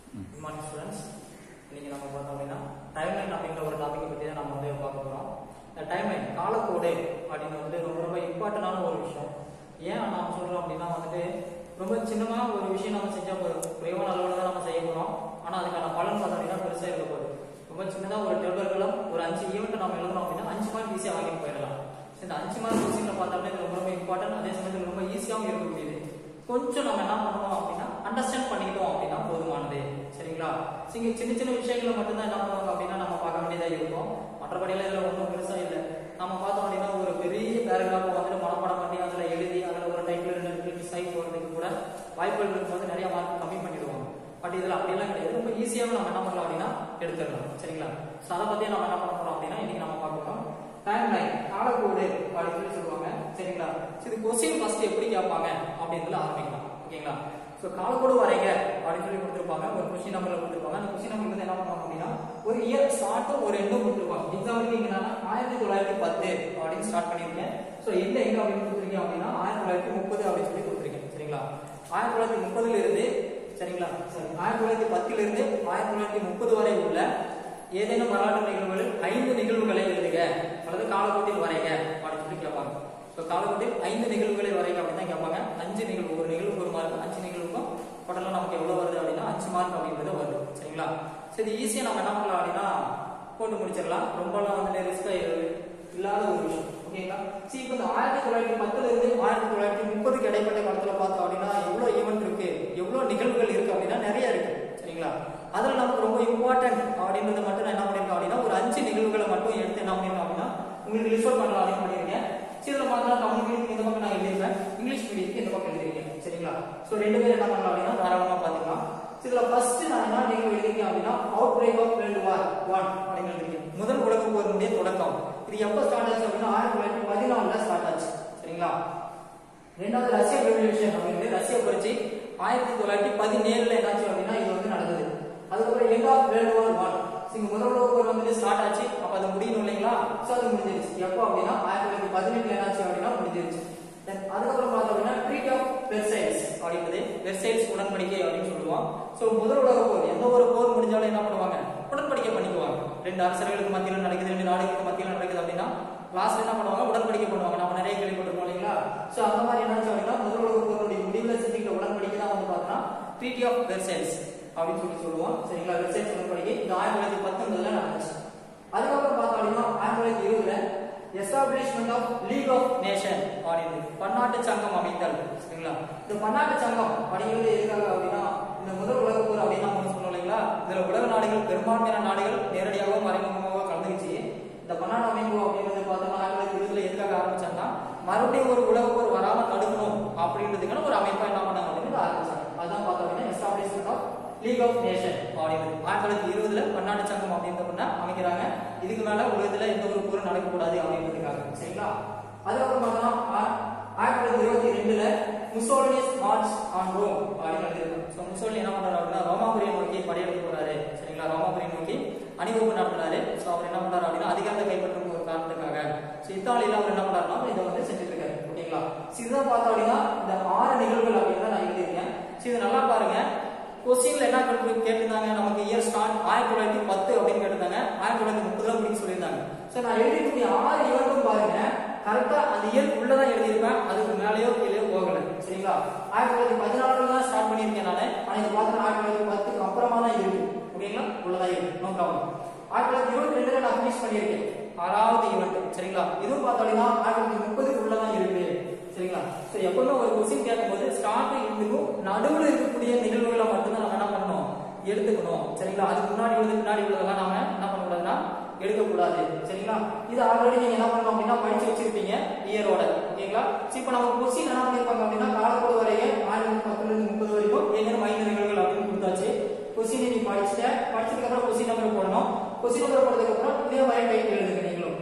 Good morning students இன்னைக்கு நம்ம பார்த்தோம் அப்படின்னா டைம்லைன் அப்படிங்கிற ஒரு டாபிக் பற்றி தான் நம்ம வந்து பார்க்க போகிறோம் இந்த டைம்லைன் காலக்கோடு அப்படின்னு வந்து ரொம்ப ரொம்ப இம்பார்ட்டண்டான ஒரு விஷயம் ஏன் நாம சொல்றோம் அப்படின்னா வந்துட்டு ரொம்ப சின்னமான ஒரு விஷயம் நம்ம செஞ்சா போதும் குறைவான அளவில் தான் நம்ம செய்ய போகிறோம் ஆனால் அதுக்கான பலன் பார்த்தோம் அப்படின்னா பெருசாக இருக்க போகுது ரொம்ப சின்னதாக ஒரு டெபிளர்களும் ஒரு அஞ்சு ஈவெண்ட் நம்ம எழுதுறோம் அப்படின்னா அஞ்சு மார்க் ஈஸியாக வாங்கிட்டு போயிடலாம் So, இந்த அஞ்சு மார்க் கொஸ்டின்ல பார்த்தோம்னா இது ரொம்ப ரொம்ப இம்பார்ட்டன்ட் அதே சமயத்தில் ரொம்ப ஈஸியாகவும் இருக்கக்கூடியது கொஞ்சம் நம்ம என்ன பண்ணணும் அப்படின்னா அண்டர்ஸ்டாண்ட் பண்ணிக்கிட்டோம் அப்படின்னா போதுமானது சரிங்களா சிங்க சின்ன சின்ன விஷயங்களை மட்டும்தான் என்ன பண்ணுவாங்க அப்படின்னா நம்ம பார்க்க வேண்டியதா இருக்கும் மற்றபடியெல்லாம் இதுல ஒன்றும் பெருசா இல்லை நம்ம பார்த்தோம் அப்படின்னா ஒரு பெரிய பேராகிராஃப் வந்துட்டு மனப்பாடம் பண்ணி அதுல எழுதி அதுல ஒரு டைப்ல ரெண்டு சைட் போடுறதுக்கு கூட வாய்ப்புகள் இருக்கும்போது நிறைய மார்க் கம்மி பண்ணிடுவாங்க பட் இதுல அப்படியெல்லாம் கிடையாது ரொம்ப ஈஸியாக நம்ம என்ன பண்ணலாம் அப்படின்னா எடுத்துடலாம் சரிங்களா ஸோ அதை பத்தி நம்ம என்ன பண்ண போறோம் அப்படின்னா இன்னைக்கு நம்ம பார்க்க போறோம் டைம் லைன் காலக்கோடு அப்படின்னு சொல்லி சொல்லுவாங்க சரிங்களா So, இது கொஸ்டின் ஃபர்ஸ்ட் எப்படி கேட்பாங்க அப்படின்றதுல ஆரம்பிக்கலாம் ஓகேங்களா ஸோ காலக்கோடு வரைங்க அப்படின்னு சொல்லி கொடுத்துருப்பாங்க ஒரு கொஸ்டின் நம்பர்ல கொடுத்துருப்பாங்க அந்த கொஸ்டின் நம்பர் வந்து என்ன பண்ணுவாங்க அப்படின்னா ஒரு இயர் ஸ்டார்ட்டும் ஒரு எண்ணும் கொடுத்துருப்பாங்க எக்ஸாம்பிளுக்கு இங்க நான் ஆயிரத்தி தொள்ளாயிரத்தி பத்து அப்படின்னு ஸ்டார்ட் பண்ணியிருக்கேன் ஸோ எந்த எங்க அப்படின்னு கொடுத்துருக்கீங்க அப்படின்னா ஆயிரத்தி தொள்ளாயிரத்தி முப்பது அப்படின்னு சொல்லி கொடுத்துருக்கேன் சரிங்களா ஆயிரத்தி தொள்ளாயிரத்தி முப்பதுல இருந்து சரிங்களா சரி ஆயிரத்தி தொள்ளாயிரத்தி பத்துல இருந்து ஆயிரத்தி தொள்ளாயிரத்தி முப்பது வரை உள்ள ஏதேனும் வரலாற்று நிகழ்வுகளில் ஐந்து நிகழ்வுகளை எழுதுக அல்லது காலக்கோட்டில் வரைக அப்படின்னு சொல்லி கேட்பாங்க ஸோ காலக்கோட்டில் ஐந்து நிகழ்வுகளை வரைக அப்படின்னு தான் கேட்பாங்க அஞ்சு நிகழ்வு ஒரு நிகழ்வு ஒரு மார்க் அஞ்சு நிகழ்வுக்கும் டோட்டலாக நமக்கு எவ்வளோ வருது அப்படின்னா அஞ்சு மார்க் அப்படின்றது வருது சரிங்களா சரி இது ஈஸியாக நம்ம என்ன பண்ணலாம் அப்படின்னா போட்டு முடிச்சிடலாம் ரொம்பலாம் வந்து ரிஸ்க் இல்லாத ஒரு விஷயம் ஓகேங்களா சரி இப்போ இந்த ஆயிரத்தி தொள்ளாயிரத்தி பத்துல இருந்து ஆயிரத்தி தொள்ளாயிரத்தி முப்பதுக்கு இடைப்பட்ட காலத்துல பார்த்தோம் அப்படின்னா எவ்வளவு ஈவெண்ட் இருக்கு எவ்வளவு நிகழ்வுகள் இருக்கு அப்படின்னா நிறைய இருக்கு சரிங்களா அதுல நமக்கு ரொம்ப இம்பார்ட்டன்ட் அப்படின்றது மட்டும் நான் என்ன பண்ணிருக்கேன் அப்படின்னா ஒரு அஞ்சு நிகழ்வுகளை மட்டும் எடுத்து என்ன பண்ணிருக்கேன் அப்படின்னா உங்களுக்கு ரிசர்வ் பண்ணலாம் அப்படின்னு பண்ணிருக்கேன் சரி இதுல பார்த்தா தமிழ் மீடியம் இந்த பக்கம் நான் எழுதிருக்கேன் இங்கிலீஷ் மீடியத்துக்கு இந்த பக்கம் எழுதிருக்கேன் சரிங்களா சோ ரெண்டு பேரும் என்ன பண்ணலாம் அப்படின்னா தாராளமா பாத்துக்கலாம் இதுல ஃபர்ஸ்ட் நான் என்ன நிகழ்வு எழுதிருக்கேன் அப்படின்னா outbreak of world war one அப்படின்னு எழுதிருக்கேன் முதல் உலக போரினுடைய தொடக்கம் இது எப்ப ஸ்டார்ட் ஆச்சு அப்படின்னா ஆயிரத்தி தொள்ளாயிரத்தி பதினாலுல ஸ்டார்ட் ஆச்சு சரிங்களா ரெண்டாவது ரஷ்ய ரெவல்யூஷன் அப்படிங்கிறது ரஷ்ய புரட்சி ஆயிரத்தி தொள்ளாயிரத்தி பதினேழுல என்னாச்சு அப்படின்னா இது வந்து நடந்தது அதுக்கப்புறம் end of world war one இங்க முதல் உலக போர் வந்து ஸ்டார்ட் ஆச்சு அப்ப அது முடியணும் இல்லைங்களா சோ அது முடிஞ்சிருச்சு எப்போ அப்படின்னா ஆயிரத்தி தொள்ளாயிரத்தி பதினெட்டுல என்னாச்சு அப்படின்னா முடிஞ்சிருச்சு Then அதுக்கப்புறம் பார்த்தோம் அப்படின்னா ட்ரீட் ஆஃப் வெர்சைல்ஸ் அப்படின்றது வெர்சைல்ஸ் உடன்படிக்கை அப்படின்னு சொல்லுவோம் சோ முதல் உலக போர் எந்த ஒரு போர் முடிஞ்சாலும் என்ன பண்ணுவாங்க உடன்படிக்கை பண்ணிக்குவாங்க ரெண்டு அரசர்களுக்கு மத்தியில நடக்குது ரெண்டு நாடுகளுக்கு மத்தியில நடக்குது அப்படின்னா லாஸ்ட் என்ன பண்ணுவாங்க உடன்படிக்கை பண்ணுவாங்க நம்ம நிறைய கேள்விப்பட்டிருக்கோம் இல்லைங்களா சோ அந்த மாதிரி என்னாச்சு அப்படின்னா முதல் உலக போருடைய முடிவுல செஞ்சுக்கிட்ட உடன்படிக்கை தான் வந்து பார்த்தோம்னா ட்ரீட்டி ஆஃப் வெர்சைல்ஸ் அப்படின்னு சொல்லி சொல்லுவோம் சரிங்களா வெர்சைல்ஸ் உடன்படிக்கை இந்த ஆயிரத்தி தொள்ளாயிரத்தி பத்தொன்பதுல நடந்துச்சு அதுக்கப்புறம் பார்த்தோம் அப்படின்னா ஆயிரத்தி தொள்ளாயிரத்தி இருபதுல establishment of league of nation அப்படின்னு பன்னாட்டு சங்கம் அமைத்தல் சரிங்களா இந்த பன்னாட்டு சங்கம் அப்படிங்கிறது எதுக்காக அப்படின்னா இந்த முதல் உலக போர் அப்படின்னு நம்ம ஒண்ணு சொன்னோம் இல்லைங்களா இதுல உலக நாடுகள் பெரும்பான்மையான நாடுகள் நேரடியாகவோ மறைமுகமாகவோ கலந்துக்கிச்சு இந்த பன்னாட்டு அமைப்பு அப்படின்றது பார்த்தோம்னா ஆயிரத்தி தொள்ளாயிரத்தி இருபதுல எதுக்காக ஆரம்பிச்சாங்கன்னா மறுபடியும் ஒரு உலக போர் வராம தடுக்கணும் அப்படின்றதுக்கான ஒரு அமைப்பா என்ன பண்ணாங்க அப்படின்னு ஆரம்பிச்சாங்க அதான் பார்த்தோம் அப்படின்னா establishment of league of nation அப்படின்னு ஆயிரத்தி தொள்ளாயிரத்தி இருபதுல பன்னாட்டு சங்கம் அப்படின்ற அமைக்கிறாங்க இதுக்கு மேல உலகத்துல எந்த ஒரு போரும் நடக்கக்கூடாது அப்படின்றதுக்காக சரிங்களா அதுக்கப்புறம் பார்த்தோம்னா ஆ- ஆயிரத்தி தொள்ளாயிரத்தி இருபத்தி ரெண்டுல முசோலினிஸ் மார்ச் ஆன் ரோம் அப்படின்னு எழுதியிருக்காங்க ஸோ முசோலினி என்ன பண்றாரு அப்படின்னா ரோமாபுரியை நோக்கி படையெடுத்து போறாரு சரிங்களா ரோமாபுரியை நோக்கி அணிவகுப்பு நடத்துறாரு ஸோ அவர் என்ன பண்றாரு அப்படின்னா அதிகாரத்தை கைப்பற்றும் ஒரு காரணத்துக்காக ஸோ இத்தாலியில அவர் என்ன பண்றாருன்னா இதை வந்து செஞ்சுட்டு இருக்காரு ஓகேங்களா ஸோ இதுதான் பார்த்தோம் அப்படின்னா இந்த ஆறு நிகழ்வுகள் அப்படின்னு நான் எழுதியிருக்கேன் ஸோ இது நல்லா பாருங்க கொஸ்டின்ல என்ன கேட்டு கேட்டிருந்தாங்க நமக்கு இயர் ஸ்டார்ட் ஆயிரத்தி தொள்ளாயிரத்தி பத்து அப்படின்னு கேட்டிருந்தாங்க ஆயிரத்தி தொள்ளாயிரத்தி முப்பதுல அப்படின்னு சொல்லியிருந்தாங்க ஸோ நான் எழுதிக்கூடிய ஆறு இயர்க்கும் பாருங்க கரெக்டா அந்த இயர் உள்ளதான் எழுதியிருப்பேன் அதுக்கு மேலேயோ கீழே போகல சரிங்களா ஆயிரத்தி தொள்ளாயிரத்தி பதினாலுல தான் ஸ்டார்ட் பண்ணியிருக்கேன் நான் ஆனா இது பார்த்தா ஆயிரத்தி தொள்ளாயிரத்தி பத்துக்கு அப்புறமா தான் இருக்கு ஓகேங்களா உள்ளதான் இருக்கு நோ ப்ராப்ளம் ஆயிரத்தி தொள்ளாயிரத்தி இருபத்தி ரெண்டுல நான் ஃபினிஷ் பண்ணியிருக்கேன் ஆறாவது ஈவெண்ட் சரிங்களா இதுவும் பார்த்தோம்னா ஆயிரத்தி தொள்ளாயிரத்தி முப்பதுக்கு உள்ளதான் இருக்கு சரிங்களா சோ எப்பவுமே ஒரு கொஸ்டின் கேட்கும்போது ஸ்டார்ட் இருக்கும் நடுவுல இருக்கக்கூடிய நிகழ்வுகளை மட்டும்தான் நம்ம என்ன பண்ணணும் எடுத்துக்கணும் சரிங்களா அதுக்கு முன்னாடி உள்ளது பின்னாடி உள்ளதெல்லாம் நாம என்ன பண்ணக்கூடாதுன்னா எடுக்கக்கூடாது சரிங்களா இது ஆல்ரெடி நீங்க என்ன பண்ணணும் அப்படின்னா படிச்சு வச்சிருப்பீங்க இயரோட ஓகேங்களா சோ இப்போ நம்ம கொஸ்டின் என்ன பண்ணிருப்பாங்க அப்படின்னா காலக்கோடு வரைய ஆயிரத்தி பத்துல இருந்து முப்பது வரைக்கும் ஏதேனும் ஐந்து நிகழ்வுகள் அப்படின்னு கொடுத்தாச்சு கொஸ்டின் நீ படிச்சுட்ட படிச்சதுக்கு அப்புறம் கொஸ்டின் நம்பர் போடணும் கொஸ்டின் நம்பர் போட்டதுக்கு அப்புறம் இதே மாதிரி டைப் எழுதுங்க நீங்களும்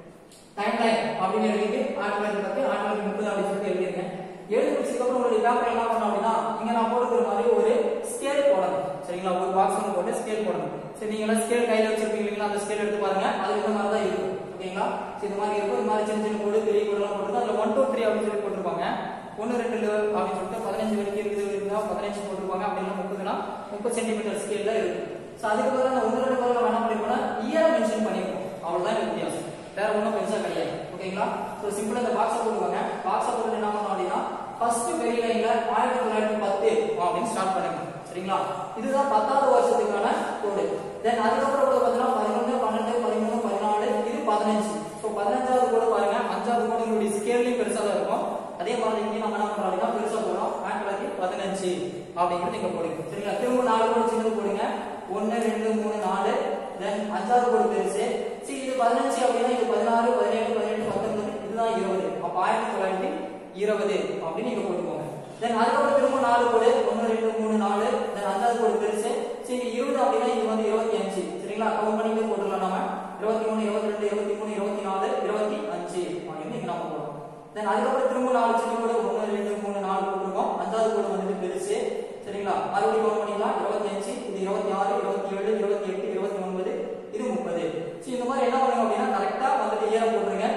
டைம் லைன் அப்படின்னு எழுதிட்டு ஆயிரத்தி தொள்ளாயிரத்தி பத்து ஆயிரத்தி தொள்ளாயிரத்தி முப்பது அப்படின்னு சொல்லிட்டு எழுதிருக்கேன் எழுதி முடிச்சதுக்கு அப்புறம் உங்களுடைய பேப்பர் என்ன பண்ணணும் அப்படின்னா இங்க நான் போடுற மாதிரி ஒரு ஸ்கேல் போடணும் சரிங்களா ஒரு பாக்ஸ் ஒன்று போட்டு ஸ்கேல் போடணும் சரி நீங்க எல்லாம் ஸ்கேல் கையில வச்சிருப்பீங்க இல்லைங்களா அந்த ஸ்கேல் எடுத்து பாருங்க அது இந்த மாதிரி தான் இருக்கும் ஓகேங்களா சரி இந்த மாதிரி இருக்கும் இந்த மாதிரி சின்ன சின்ன கோடு பெரிய கோடு எல்லாம் போட்டு அதுல ஒன் டூ த்ரீ அப்படின்னு சொல்லி போட்டிருப்பாங்க ஒன்னு ரெண்டு அப்படின்னு சொல்லிட்டு பதினஞ்சு வரைக்கும் இருக்குது இருந்தா பதினஞ்சு போட்டிருப்பாங்க அப்படின்னா முப்பதுனா முப்பது முப்பது சென்டிமீட்டர் ஸ்கேல்ல இருக்கு ஸோ அதுக்கு பதிலாக அந்த ஒன்று ரெண்டு பதிலாக என்ன பண்ணிருக்கோம்னா இயரை மென்ஷன் பண்ணிருக்கோம் அவ்வளவுதான் இந்த வித்தியாசம் வேற ஒன்றும் பெருசா கிடையாது ஓகேங்களா ஸோ சிம்பிளா இந்த பாக்ஸை போட்டுக்கோங்க பாக்ஸை போட்டு என்ன பண்ணோம் அப்படின்னா ஃபர்ஸ்ட் பெரிய லைன்ல ஆயிரத்தி தொள்ளாயிரத்தி பத்து அப்படின்னு ஸ்டார்ட் பண்ணுங்க சரிங்களா இதுதான் பத்தாவது வருஷத்துக்கான கோடு தென் அதுக்கப்புறம் கூட பார்த்தீங்கன்னா பதினொன்று பன்னெண்டு பதிமூணு பதினாலு இது பதினஞ்சு ஸோ பதினஞ்சாவது கூட பாருங்க அஞ்சாவது கூட உங்களுடைய ஸ்கேல்லையும் பெருசா தான் இருக்கும் அதே மாதிரி இங்கே நம்ம என்ன பண்றோம் அப்படின்னா பெருசா போடுறோம் ஆயிரத்தி தொள்ளாயிரத்தி பதினஞ்சு அப்படிங்கிறது நீங்க போடுங்க சரிங்களா திரும்ப நாலு கூட சின்னது போடுங்க ஒன்று ரெண்டு மூணு நாலு தென் அஞ்சாவது கூட பெருசு சரி இது பதினஞ்சு அப்படின்னா இது பதினாறு பதினேழு பதினெட்டு பத்தொன்பது இதுதான் இருபது அப்ப ஆயிரத்தி தொள்ளாயிரத்தி இருபது அப்படின்னு நீங்க போட்டுக்கோங்க தென் அதுக்கப்புறம் திரும்ப நாலு கோடு ஒன்று ரெண்டு மூணு நாலு தென் அஞ்சாவது கோடு பெருசு சரி இருபது அப்படின்னா இது வந்து இருபத்தி அஞ்சு சரிங்களா கவுண்ட் பண்ணிட்டு போட்டுடலாம் நம்ம இருபத்தி மூணு இருபத்தி ரெண்டு இருபத்தி மூணு இருபத்தி நாலு இருபத்தி அஞ்சு அப்படின்னு இங்க நம்ம போடுறோம் தென் அதுக்கப்புறம் திரும்ப நாலு சின்ன கோடு ஒன்று ரெண்டு மூணு நாலு போட்டுருக்கோம் அஞ்சாவது கோடு வந்துட்டு பெருசு சரிங்களா மறுபடியும் கவுண்ட் பண்ணிக்கலாம் இருபத்தி அஞ்சு இது இருபத்தி ஆறு இருபத்தி ஏழு இருபத்தி எட்டு இருபத்தி ஒன்பது இது முப்பது சரி இந்த மாதிரி என்ன பண்ணுங்க அப்படின்னா கரெக்டா வந்துட்டு ஏற போட்டுருங்க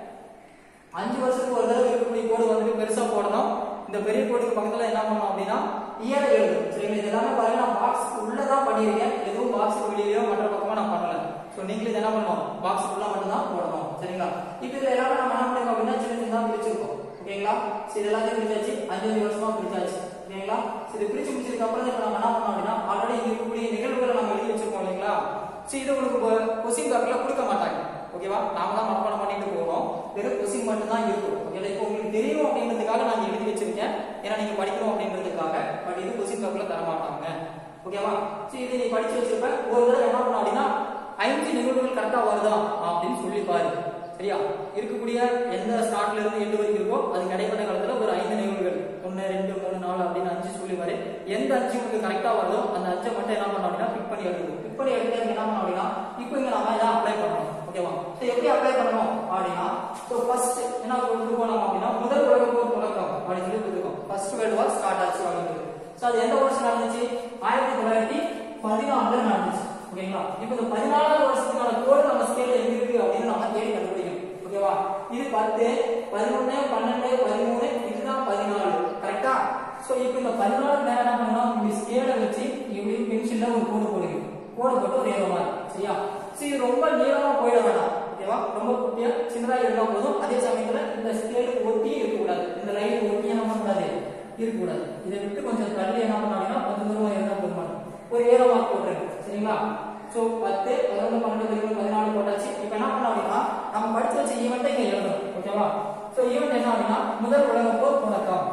அஞ்சு வருஷத்துக்கு ஒரு தடவை இருக்கக்கூடிய கோடு வந்துட்டு பெருசா போடணும் இந்த பெரிய கோடுக்கு பக்கத்துல என்ன பண்ணணும் அப்படின்னா இயர எழுதணும் சரிங்களா இது எல்லாமே பாருங்க நான் பாக்ஸ் உள்ளதான் பண்ணிருக்கேன் எதுவும் பாக்ஸ் வெளியிலயோ மற்ற பக்கமா நான் பண்ணல சோ நீங்களும் இது என்ன பண்ணணும் பாக்ஸ் உள்ள மட்டும் தான் போடணும் சரிங்களா இப்போ இதுல எல்லாமே நம்ம என்ன பண்ணுங்க அப்படின்னா சின்ன சின்னதா பிரிச்சிருக்கோம் ஓகேங்களா சரி இது எல்லாத்தையும் பிரிச்சாச்சு அஞ்சு அஞ்சு வருஷமா பிரிச்சாச்சு ஓகேங்களா சரி இது பிரிச்சு முடிச்சதுக்கு அப்புறம் இப்ப நம்ம என்ன பண்ணோம் அப்படின்னா ஆல்ரெடி இங்க இருக்கக்கூடிய நிகழ்வுகளை நம்ம எழுதி வச்சிருக்கோம் இல்லைங்களா சரி இது உங்களுக்கு கொஸ்டின் பேப்பர்ல கொடுக்க மாட்டாங்க ஓகேவா நாம தான் மனப்பாடம் பண்ணிட்டு போறோம் வெறும் கொஸ்டின் மட்டும் தான் இருக்கும் ஓகேங்களா இப்போ உங்களுக்கு தெரியும் அப்படின்றதுக்காக நான் எழுதி வச்சிருக்கேன் ஏன்னா நீங்க படிக்கணும் அப்படின்றதுக்காக பட் இது கொஸ்டின் பேப்பர்ல தர மாட்டாங்க ஓகேவா சரி இது நீ படிச்சு வச்சிருப்ப ஒரு தடவை என்ன பண்ணணும் அப்படின்னா ஐந்து நிகழ்வுகள் கரெக்டா வருதா அப்படின்னு சொல்லி பாரு சரியா இருக்கக்கூடிய எந்த ஸ்டார்ட்ல இருந்து எண்டு வரைக்கும் இருக்கோ அதுக்கு இடைப்பட்ட காலத்துல ஒரு ஐந்து நிகழ்வுகள் ஒன்னு ரெண்டு மூணு நாலு அப்படின்னு அஞ்சு சொல்லி வரு எந்த அஞ்சு உங்களுக்கு கரெக்டா வருதோ அந்த அஞ்சை மட்டும் என்ன பண்ணணும் அப்படின்னா பிக் பண்ணி எடுக்கணும் பிக் பண்ணி எடுத்து என்ன பண்ணணும் அப்படின்னா இப்போ இங்க நம்ம இதை அப்ளை பண்ணணும் ஓகேவா ஸோ எப்படி அப்ளை பண்ணணும் அப்படின்னா ஸோ ஃபர்ஸ்ட் என்ன கொடுத்துருக்கோம் நம்ம அப்படின்னா முதல் உலக போர் தொடக்கம் அப்படின்னு சொல்லி கொடுத்துருக்கோம் ஃபர்ஸ்ட் வேர்ல்டு வார் ஸ்டார்ட் ஆச்சு அப்படிங்கிறது ஸோ அது எந்த வருஷம் நடந்துச்சு ஆயிரத்தி தொள்ளாயிரத்தி பதினாலுல நடந்துச்சு ஓகேங்களா இப்போ இந்த பதினாலாவது வருஷத்துக்கான கோடு நம்ம ஸ்கேல்ல எங்க இருக்கு அப்படின்னு நம்ம தேடி கண்டுபிடிக்கணும் ஓகேவா இது பத்து பதினொன்னு பன்னெண்டு பதிமூணு இதுதான் பதினாலு கரெக்டா சோ இப்போ இந்த பதினாலு நேரம் என்ன பண்ணணும் இப்படி ஸ்கேலை வச்சு இப்படி பென்சில்ல ஒரு கோடு போடுங்க கோடு போட்டு ஒரு ஏரோ மாதிரி சரியா சரி இது ரொம்ப நீளமா போயிட வேண்டாம் ஓகேவா ரொம்ப குட்டியா சின்னதா இருந்தா போதும் அதே சமயத்துல இந்த ஸ்கேலுக்கு ஒட்டி இருக்கக்கூடாது இந்த லைன் ஒட்டி என்ன பண்ணக்கூடாது இருக்கக்கூடாது இதை விட்டு கொஞ்சம் தள்ளி என்ன பண்ணாங்கன்னா கொஞ்சம் தூரமா இருந்தா போதுமான ஒரு ஏரோ மார்க் போட்டுருங்க சரிங்களா சோ பத்து பதினொன்று பன்னெண்டு பதிமூணு பதினாலு போட்டாச்சு இப்போ என்ன பண்ணோம் அப்படின்னா நம்ம படிச்சு வச்ச ஈவெண்ட்டை இங்க எழுதணும் ஓகேவா சோ ஈவெண்ட் என்ன அப்படின்னா முதல் உலக போர் தொடக்கம்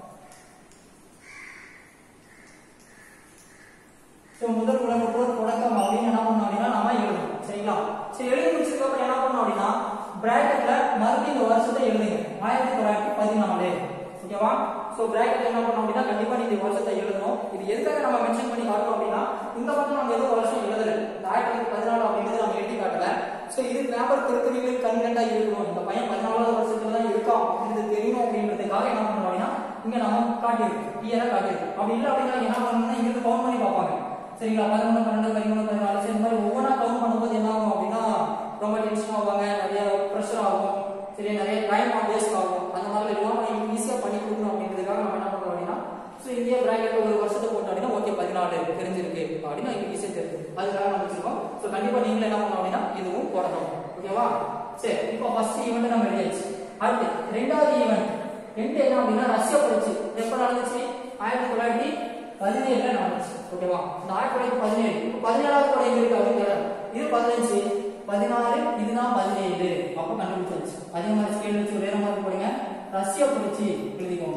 சோ முதல் உலக போர் தொடக்கம் அப்படின்னு என்ன பண்ணோம் அப்படின்னா நம்ம எழுதணும் சரிங்களா சரி எழுதி முடிச்சதுக்கு அப்புறம் என்ன பண்ணோம் அப்படின்னா பிராக்கெட்ல மறுபடியும் இந்த வருஷத்தை எழுதுங்க ஆயிரத்தி தொள்ளாயிரத்தி பதினாலு ஓகேவா சோ பிராக்கெட்ல என்ன பண்ணோம் அப்படின்னா கண்டிப்பா நீங்க இந்த வருஷத்தை எழுதணும் இது எதுக்காக நம்ம மென்ஷன் பண்ணி காட்டுறோம் அப்படின்னா இந்த மட்டும் நம்ம எதுவும் வருஷம் எழுதல இந்த ஆயிரத்தி தொள்ளாயிரத்தி பதினாலு அப்படிங்கிறது நம்ம எழுதி காட்டல சோ இது பேப்பர் திருத்தணிகளுக்கு கன்வென்டா இருக்கணும் இந்த பையன் பதினாலாவது வருஷத்துல தான் இருக்கான் அப்படின்றது தெரியும் அப்படின்றதுக்காக என்ன பண்ணோம் அப்படின்னா இங்க நம்ம காட்டியிருக்கு கிளியரா காட்டியிருக்கு அப்படி இல்லை அப்படின்னா என்ன பண்ணணும்னா இங்க இருந்து கவுண்ட் பண்ணி பார்ப்பாங்க சரிங்களா பதினொன்று பன்னெண்டு பதிமூணு பதினாலு சரி இந்த மாதிரி ஒவ்வொன்றா கவுண்ட் பண்ணும்போது என்ன ஆகும் அப்படின்னா ரொம்ப டென்ஷன் ஆவாங்க நிறைய ப்ரெஷர் ஆகும் சரி நிறைய டைம் வேஸ்ட் ஆகும் அந்த மாதிரி இல்லாம ஈஸியா பண்ணி கொடுக்கணும் அப்படின்றதுக்காக நம்ம என்ன பண்றோம் அப்படின்னா ஸோ இந்தியா பிராக்கெட் ஒரு வருஷத்தை போட்டோம் அப்படின்னா ஓகே பதினாலு தெரிஞ்சிருக்கு அப்படின்னா இது ஈஸியா தெரியும் அதுக்காக நம்ம வச்சிருக்கோம் ஸோ கண்டிப்பா நீங்களும் என்ன பண்ணணும் அப்படின்னா இதுவும் போடணும் ஓகேவா சரி இப்போ ஃபர்ஸ்ட் ஈவெண்ட் நம்ம ரெடியாச்சு அடுத்து ரெண்டாவது ஈவெண்ட் ரெண்டு என்ன அப்படின்னா ரஷ்யா புரட்சி எப்ப நடந்துச்சு ஆயிரத்தி தொள்ளாயிரத்தி பதினேழுல நடந்துச்சு ஓகேவா இந்த ஆயிரத்தி தொள்ளாயிரத்தி பதினேழு இப்போ பதினேழாவது கூட எங்க இருக்கு அப்படின்னு கேட்டாங்க. இது பதினஞ்சு பதினாறு இதுதான் பதினேழு அப்ப கண்டுபிடிச்சாச்சு அதே மாதிரி ஸ்கேல் வச்சு வேற மாதிரி போடுங்க ரஷ்யா புரட்சி எழுதிக்கோங்க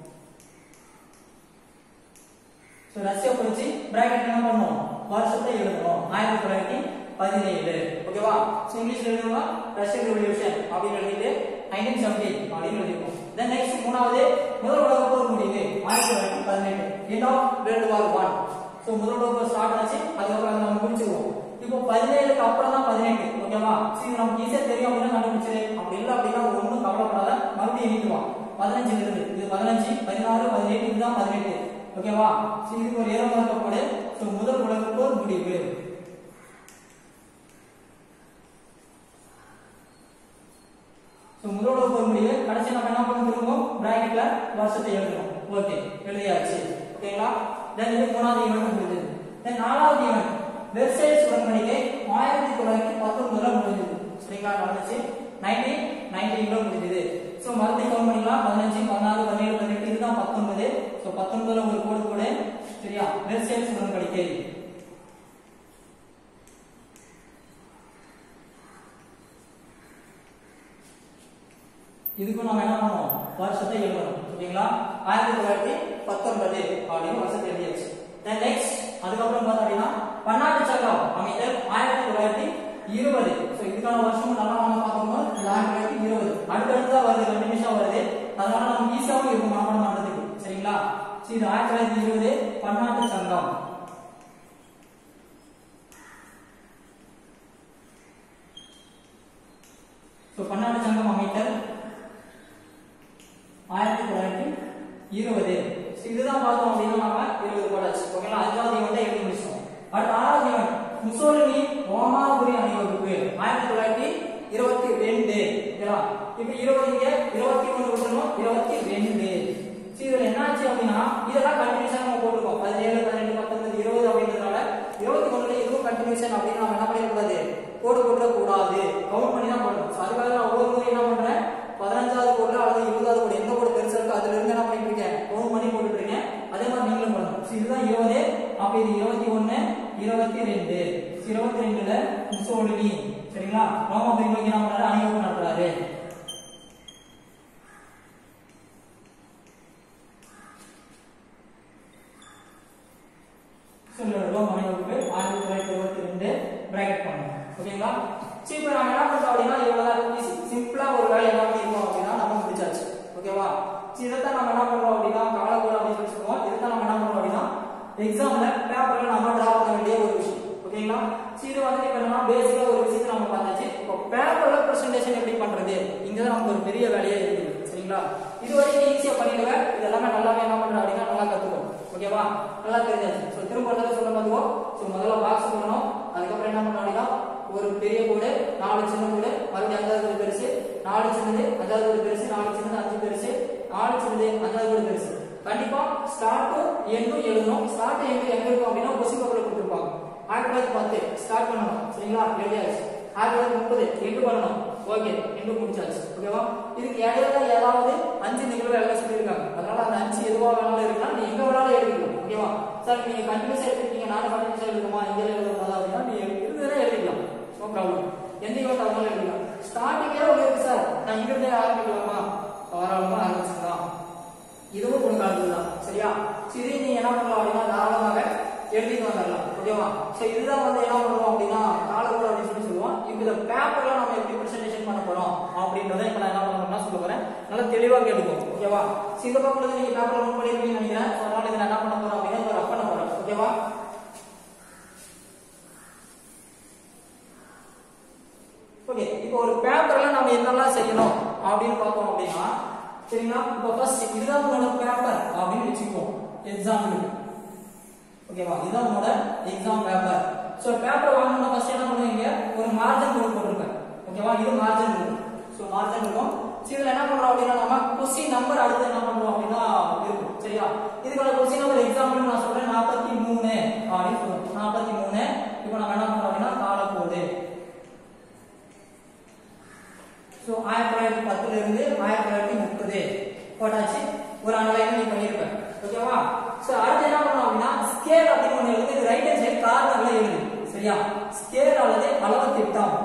ஸோ ரஷ்யா புரட்சி பிராக்கெட் என்ன பண்ணணும் வருஷத்தை எழுதணும் ஆயிரத்தி தொள்ளாயிரத்தி பதினேழு ஓகேவா ஸோ இங்கிலீஷ்ல எழுதணும்னா ரஷ்யன் ரெவல்யூஷன் அப்படின்னு எழுதிட்டு நைன்டீன் செவன்டி அப்படின்னு எழுதிருக்கோம் தென் நெக்ஸ்ட் மூணாவது முதல் உலக போர் முடியுது ஆயிரத்தி தொள்ளாயிரத்தி பதினெட்டு end of world war one so முதல் உலக போர் ஸ்டார்ட் ஆச்சு அதுக்கப்புறம் அதை நம்ம முடிச்சிருவோம் இப்போ பதினேழுக்கு அப்புறம் தான் பதினெட்டு ஓகேவா சரி இது நமக்கு ஈஸியா தெரியும் அப்படின்னா கண்டுபிடிச்சிரு அப்படி இல்லை அப்படின்னா ஒன்றும் கவலைப்படாத மறுபடியும் எண்ணிக்குவான் பதினஞ்சுல இருந்து இது பதினஞ்சு பதினாறு பதினெட்டு இதுதான் பதினெட்டு ஓகேவா சோ இதுக்கு ஒரு ஏரோ மார்க்க போடு சோ முதல் உலக போர் முடிவு சோ முதல் உலக போர் முடிவு கடைசி நம்ம என்ன பண்ண திரும்பவும் பிராக்கெட்ல வருஷத்தை எழுதணும் ஓகே எழுதியாச்சு ஓகேங்களா தென் இது மூணாவது ஈவெண்ட் முடிஞ்சது நாலாவது ஈவெண்ட் வெர்சைல்ஸ் உடன்படிக்கை ஆயிரத்தி தொள்ளாயிரத்தி பத்தொன்பதுல முடிஞ்சது சரிங்களா நடந்துச்சு நைன்டீன் நைன்டீன்ல முடிஞ்சது ஸோ மறுபடியும் கவுண்ட் பண்ணிக்கலாம் பதினஞ்சு பதினாறு பதினேழு பதினெட்டு இதுதான் பத்தொன்பது ஸோ பத்தொன்பதுல ஒரு கோடு கூட சரியா வெர்சைல்ஸ் உடன்படிக்கை இதுக்கும் நம்ம என்ன பண்ணுவோம் வருஷத்தை எழுதணும் ஓகேங்களா ஆயிரத்தி தொள்ளாயிரத்தி பத்தொன்பது அப்படின்னு வருஷத்தை எழுதியாச்சு தென் நெக்ஸ்ட் அதுக்கப்புறம் பார்த்தோம் அப்படின்னா பன்னாட்டு சங்கம் அமைத்தல் ஆயிரத்தி தொள்ளாயிரத்தி இருபது ஸோ இதுக்கான வருஷம் நல்லா நம்ம பார்க்கும்போது இது ஆயிரத்தி தொள்ளாயிரத்தி இருபது அடுத்தடுத்தா வருது கண்டினியூஸா வருது அதனால நமக்கு ஈஸியாவும் இருக்கும் மனப்பாடம் பண்றதுக்கு சரிங்களா ஸோ இது ஆயிரத்தி தொள்ளாயிரத்தி இருபது பன்னாட்டு சங்கம் ஸோ பன்னாட்டு சங்கம் அமைத்தல் ஆயிரத்தி தொள்ளாயிரத்தி இருபது இதுதான் பார்த்தோம் அப்படின்னா நாம இருபது போடாச்சு ஓகேங்களா அஞ்சாவது ஈவெண்ட் எழுதி முடிச்சோம் அடுத்த ஆறாவது ஈவெண்ட் முசோலினி ரோமாபுரி அணிவகுப்பு ஆயிரத்தி தொள்ளாயிரத்தி இருபத்தி ரெண்டு ஓகேவா இப்ப இருபது இங்க இருபத்தி ஒன்று விட்டுறணும் இருபத்தி ரெண்டு சரி இதுல என்னாச்சு அப்படின்னா இதெல்லாம் கண்டினியூஸா நம்ம போட்டுருக்கோம் பதினேழு பதினெட்டு பத்தொன்பது இருபது அப்படின்றதுனால இருபத்தி ஒண்ணுல இதுவும் கண்டினியூஷன் அப்படின்னு நம்ம என்ன பண்ணிடக்கூடாது கோடு போட்டுற கூடாது கவுண்ட் பண்ணி தான் போடணும் So அதுக்காக நான் ஒவ்வொரு முறை என்ன பண்றேன் பதினஞ்சாவது கோடுல அல்லது இருபதாவது கோடு எந்த கோடு பெருசா இருக்கோ அதுல இருந்து என்ன பண்ணிட்டு இருக்கேன் கவுண்ட் பண்ணி போட்டுட்டு இருக்கேன் அதே மாதிரி நீங்களும் பண்ணணும் So இதுதான் இருபது அப்ப இது இருபத்தி ஒண்ணு இருபத்தி ரெண்டு So இருபத்தி ரெண்டுல முசோலினி சரிங்களா ரோமாபுரி நோக்கி என்ன பண்றாரு அணிவகுப்பு நடத்துறாரு சொல்லிடுறோம் அணிவகுப்பு ஆயிரத்தி தொள்ளாயிரத்தி இருபத்தி ரெண்டு பிராக்கெட் பண்ணுங்க ஓகேங்களா சரி இப்போ நம்ம என்ன பண்றோம் அப்படின்னா இவ்வளவு சிம்பிளா ஒரு வேலை என்ன பண்ணிருக்கோம் அப்படின்னா நம்ம முடிச்சாச்சு ஓகேவா சரி இதைத்தான் நம்ம என்ன பண்றோம் அப்படின்னா காலகோடு அப்படின்னு சொல்லி சொல்லுவோம் இதைத்தான் நம்ம என்ன பண்றோம் அப்படின்னா எக்ஸாம்ல பேப்பர்ல நம்ம டிரா பண்ண வேண்டிய ஒரு விஷயம் ஓகேங்களா சரி இது வந்து இப்போ என்னன்னா பேசிக்கா ஒரு விஷயத்தை நம்ம பார்த்தாச்சு இப்போ பேப்பர்ல பிரசன்டேஷன் எப்படி பண்றது இங்க தான் நமக்கு ஒரு பெரிய வேலையே இருக்குது சரிங்களா இது வரைக்கும் ஈஸியா பண்ணிடுவேன் இது எல்லாமே நல்லாவே என்ன பண்றோம் அப்படின்னா நல்லா கத்துக்கணும் ஓகேவா நல்லா தெரிஞ்சாச்சு ஸோ திரும்ப ஒரு தடவை சொல்ல பார்த்துக்கோ ஸோ முதல்ல பாக்ஸ் போடணும் அதுக்கப்புறம் என்ன பண்ணணும் அப்படின்னா ஒரு பெரிய கோடு நாலு சின்ன கோடு மறுபடியும் அஞ்சாவது கோடு பெருசு நாலு சின்னது அஞ்சாவது கோடு பெருசு நாலு சின்னது அஞ்சு பெருசு நாலு சின்னது அஞ்சாவது கோடு பெருசு கண்டிப்பா ஸ்டார்ட்டும் எண்டும் எழுதணும் ஸ்டார்ட் எங்க எங்க இருக்கும் அப்படின்னா கொஸ்டின் பேப்பர்ல கொடுத்துருப்பாங்க ஆயிரத்தி தொள்ளாயிரத்தி பத்து ஸ்டார்ட் பண்ணணும் சரிங்களா எழுதியாச்சு ஆயிரத்தி தொள்ளாயிரத்தி முப்பது எண்டு பண்ணணும் ஓகே எண்டு முடிச்சாச்சு ஓகேவா இதுக்கு இடையில ஏதாவது அஞ்சு நிகழ்வு எழுத சொல்லியிருக்காங்க அதனால அந்த அஞ்சு எதுவா வேணாலும் இருக்கலாம் நீ எங்க வேணாலும் எழுதிக்கலாம் ஓகேவா சார் நீங்க கண்டினியூஸா எடுத்துருக்கீங்க நானும் கண்டினியூஸா எழுதுமா இங்க எழுதுறதா அப்படின்னா நீ இருந்ததே எழுதிக்கலாம் நோ ப்ராப்ளம் எந்த ஈவெண்ட் ஆனாலும் எழுதிக்கலாம் ஸ்டார்டிங்கே ஒன்று இருக்கு சார் நான் இங்க இருந்தே ஆரம்பிக்கலாமா தாராளமா ஆரம்பிச்சுக்கலாம் இதுவும் ஒரு காலத்துல தான் சரியா சரி நீங்க என்ன பண்ணலாம் அப்படின்னா தாராளமாக எழுதிட்டு வந்துடலாம் ஓகேவா சோ இதுதான் வந்து என்ன பண்ணுவோம் அப்படின்னா காலக்கூட அப்படின்னு சொல்லி சொல்லுவோம் இப்போ இந்த பேப்பர்ல நம்ம எப்படி பிரசன்டேஷன் பண்ண போறோம் அப்படின்றத இப்போ நான் என்ன பண்ணணும்னா சொல்ல போறேன் நல்லா தெளிவா கேட்டுக்கோ ஓகேவா சோ இந்த பக்கத்துல நீங்க பேப்பர்ல நோட் பண்ணிருப்பீங்கன்னு நினைக்கிறேன் So, அதனால இதை நான் என்ன பண்ண போறோம் அப்படின்னா இப்போ ரப் பண்ண போறேன் ஓகேவா ஓகே இப்போ ஒரு பேப்பர்ல நம்ம என்னெல்லாம் செய்யணும் அப்படின்னு பார்த்தோம் அப்படின்னா சரிங்களா இப்போ ஃபர்ஸ்ட் இதுதான் உங்களோட பேப்பர் அப்படின்னு வச்சுக்குவோம் எக்ஸாம்பிளுக்கு ஓகேவா இதுதான் உங்களோட எக்ஸாம் பேப்பர் ஸோ பேப்பர் வாங்கணும்னா ஃபர்ஸ்ட் என்ன பண்ணுவீங்க ஒரு மார்ஜின் கோடு போட்டிருப்பேன் ஓகேவா இது மார்ஜின் கோடு ஸோ மார்ஜின் இருக்கும் ஸோ இதில் என்ன பண்றோம் அப்படின்னா நம்ம கொஸ்டின் நம்பர் அடுத்து என்ன பண்றோம் அப்படின்னா இருக்கும் சரியா இதுக்கான கொஸ்டின் நம்பர் எக்ஸாம்பிள் நான் சொல்றேன் நாற்பத்தி மூணு அப்படின்னு சொல்லுவோம் நாற்பத்தி மூணு இப்போ நம்ம என்ன பண்றோம் அப்படின்னா காலக்கோடு ஸோ ஆயிரத்தி தொள்ளாயிரத்தி பத்துல இருந்து ஆயிரத்தி தொள்ளாயிரத்தி முப்பது போட்டாச்சு ஒரு அனலைன் நீ பண்ணியிருப்பேன் ஓகேவா ஸோ அடுத்து என்ன பண்ணணும் அப்படின்னா ஸ்கேல் அப்படின்னு ஒன்று எழுது இது ரைட் ஹேண்ட் சைடு கார்னர்ல எழுது சரியா ஸ்கேல் அல்லது அளவு திட்டம்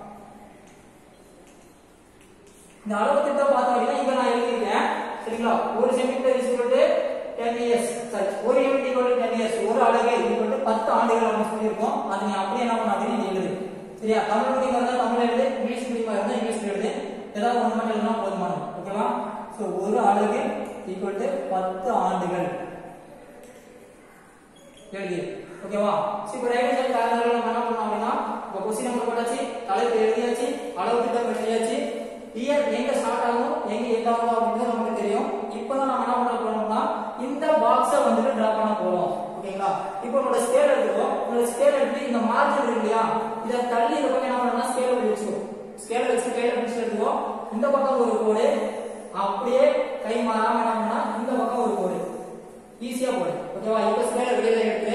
இந்த அளவு திட்டம் பார்த்தோம் அப்படின்னா இங்க நான் எழுதியிருக்கேன் சரிங்களா ஒரு centimetre is equal to ten years சரி ஒரு unit equal to ten years ஒரு அலகு ஈக்குவல் டு பத்து ஆண்டுகள் நம்ம சொல்லியிருக்கோம் அது நீ அப்படியே என்ன பண்ண அப்படின்னு நீ எழுது சரியா தமிழ் மீடியம் இருந்தா தமிழ் எழுது இங்கிலீஷ் மீடியம் இருந்தா இங்கிலீஷ் எழுது ஏதாவது ஒன்று மட்டும் எழுதினா போதுமானது ஓகேவா ஸோ ஒரு அலகு ஈக்குவல் டு பத்து ஆண்டுகள் எழுதி ஓகேவா சரி இப்போ ரைட் சைடு காரணங்கள் நம்ம என்ன பண்ணோம் அப்படின்னா இப்போ கொஸ்டின் நம்பர் போட்டாச்சு தலைப்பு எழுதியாச்சு அளவு திட்டம் எழுதியாச்சு இயர் எங்க ஸ்டார்ட் ஆகும் எங்க எண்ட் ஆகும் அப்படின்றது நமக்கு தெரியும் இப்போ தான் நம்ம என்ன பண்ண போறோம்னா இந்த பாக்ஸை வந்துட்டு டிரா பண்ண போறோம் ஓகேங்களா இப்போ உங்களோட ஸ்கேல் எடுத்துக்கோ உங்களோட ஸ்கேல் எடுத்து இந்த மார்ஜின் இருக்கு இல்லையா இதை தள்ளி இந்த பக்கம் என்ன பண்ணணும்னா ஸ்கேல் அப்படி வச்சுக்கோ ஸ்கேல் வச்சு கையில பிடிச்சு எடுத்துக்கோ இந்த பக்கம் ஒரு கோடு அப்படியே கை மாறாம என்ன பண்ணா இந்த பக்கம் ஒரு கோடு ஈஸியா போடு ஓகேவா இப்போ ஸ்கேல வெளியில எடுத்து